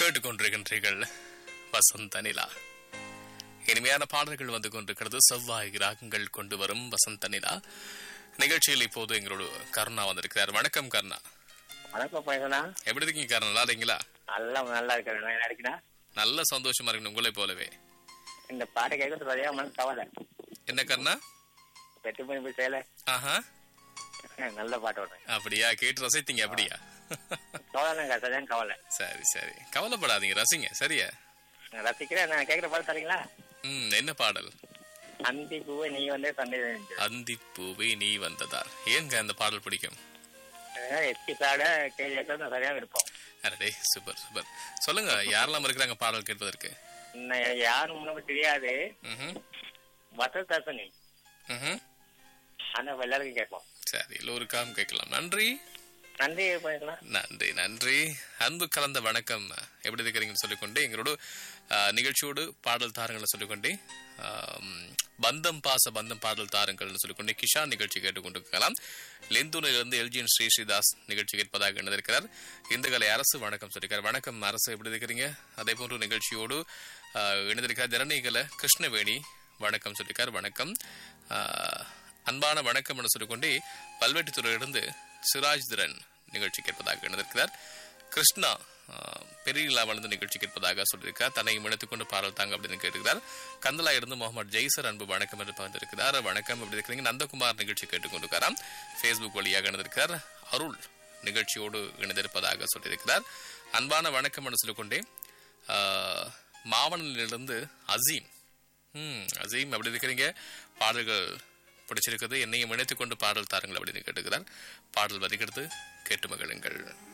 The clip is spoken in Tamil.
கேட்டுக்கொண்டிருக்கின்றீர்கள் வசந்த நிலா இனிமையான பாடல்கள் வந்து கொண்டிருக்கிறது செவ்வாய் ராகங்கள் கொண்டு வரும் வசந்த நிலா நிகழ்ச்சியில் இப்போது எங்களோட கருணா வந்திருக்கிறார் வணக்கம் கருணா வணக்கம் பையனா எப்படி இருக்கீங்க கருணா நல்லா இருக்கீங்களா நல்லா நல்லா இருக்கிறேன் என்ன இருக்கீங்களா நல்ல சந்தோஷமா இருக்கணும் உங்களை போலவே இந்த பாட்டை கேட்கறது சரியா மனசு கவலை என்ன கருணா பெட்டு பண்ணி போய் செய்யல ஆஹா நல்ல பாட்டு ஒன்று அப்படியா கேட்டு ரசித்தீங்க அப்படியா கவலை சரியான கவலை சரி சரி கவலைப்படாதீங்க ரசிங்க சரியா நான் ரசிக்கிறேன் நான் கேட்குற பாட்டு தரீங்களா ம் என்ன பாடல் அந்தி பூவை நீ வந்து சண்டை அந்தி பூவே நீ வந்ததால் ஏங்க அந்த பாடல் பிடிக்கும் எஸ்பி சாட கேள்வி கேட்கறது சரியாக இருப்போம் அரடே சூப்பர் சூப்பர் சொல்லுங்க யாரெல்லாம் இருக்கிறாங்க பாடல் கேட்பதற்கு இன்னும் யாரும் முன்னாடி தெரியாது ம்ஹும். வசதாசனி ம்ஹும். ஆனா எல்லாருக்கும் கேட்போம் சரி எல்லோருக்காகவும் கேட்கலாம் நன்றி நன்றி பண்ணிக்கலாம் நன்றி நன்றி அன்பு கலந்த வணக்கம் எப்படி இருக்கிறீங்கன்னு சொல்லிக்கொண்டு எங்களோட ஆ, நிகழ்ச்சியோடு பாடல் தாருங்கள்னு சொல்லிக்கொண்டே ஆம், பந்தம் பாச பந்தம் பாடல் தாருங்கள்னு சொல்லிக்கொண்டே கிஷான் நிகழ்ச்சி கேட்டுக்கொண்டிருக்கலாம் லெந்தூனிலிருந்து எல்ஜிஎன் ஸ்ரீ ஸ்ரீதாஸ் நிகழ்ச்சி கேட்பதாக இணைந்திருக்கிறார் இந்துகலை அரசு வணக்கம் சொல்லியிருக்கார் வணக்கம் அரசு எப்படி இருக்கிறீங்க அதே போன்று நிகழ்ச்சியோடு ஆ, இணைந்திருக்கிறார் திறனைகளை கிருஷ்ணவேணி வணக்கம் சொல்லியிருக்கார் வணக்கம் ஆ, அன்பான வணக்கம் என்று சொல்லிக்கொண்டே பல்வெட்டித்துறையிலிருந்து சிராஜ் திரன் நிகழ்ச்சி கேட்பதாக இணைந்திருக்கிறார் கிருஷ்ணா ஆஹ், பெரிய வளர்ந்து நிகழ்ச்சி கேட்பதாக சொல்லியிருக்கார் தன்னையும் இணைத்துக் கொண்டு பாடல் தாங்க அப்படின்னு கேட்டுக்கிறார் கந்தலா இருந்து முகமது ஜெய்சர் அன்பு வணக்கம் என்று பகிர்ந்திருக்கிறார் வணக்கம் எப்படி இருக்கிறீங்க நந்தகுமார் நிகழ்ச்சி கேட்டுக்கொண்டிருக்காராம் ஃபேஸ்புக் வழியாக இணைந்திருக்கிறார் அருள் நிகழ்ச்சியோடு இணைந்திருப்பதாக சொல்லியிருக்கிறார் அன்பான வணக்கம் என்று சொல்லிக்கொண்டே ஆஹ், மாவனலிருந்து அசீம் ம் அசீம் எப்படி இருக்கிறீங்க பாடல்கள் பிடிச்சிருக்குது என்னையும் இணைத்துக் கொண்டு பாடல் தாருங்கள் அப்படின்னு கேட்டுக்கிறார் பாடல் வருகிறது கேட்டு மகிழுங்கள்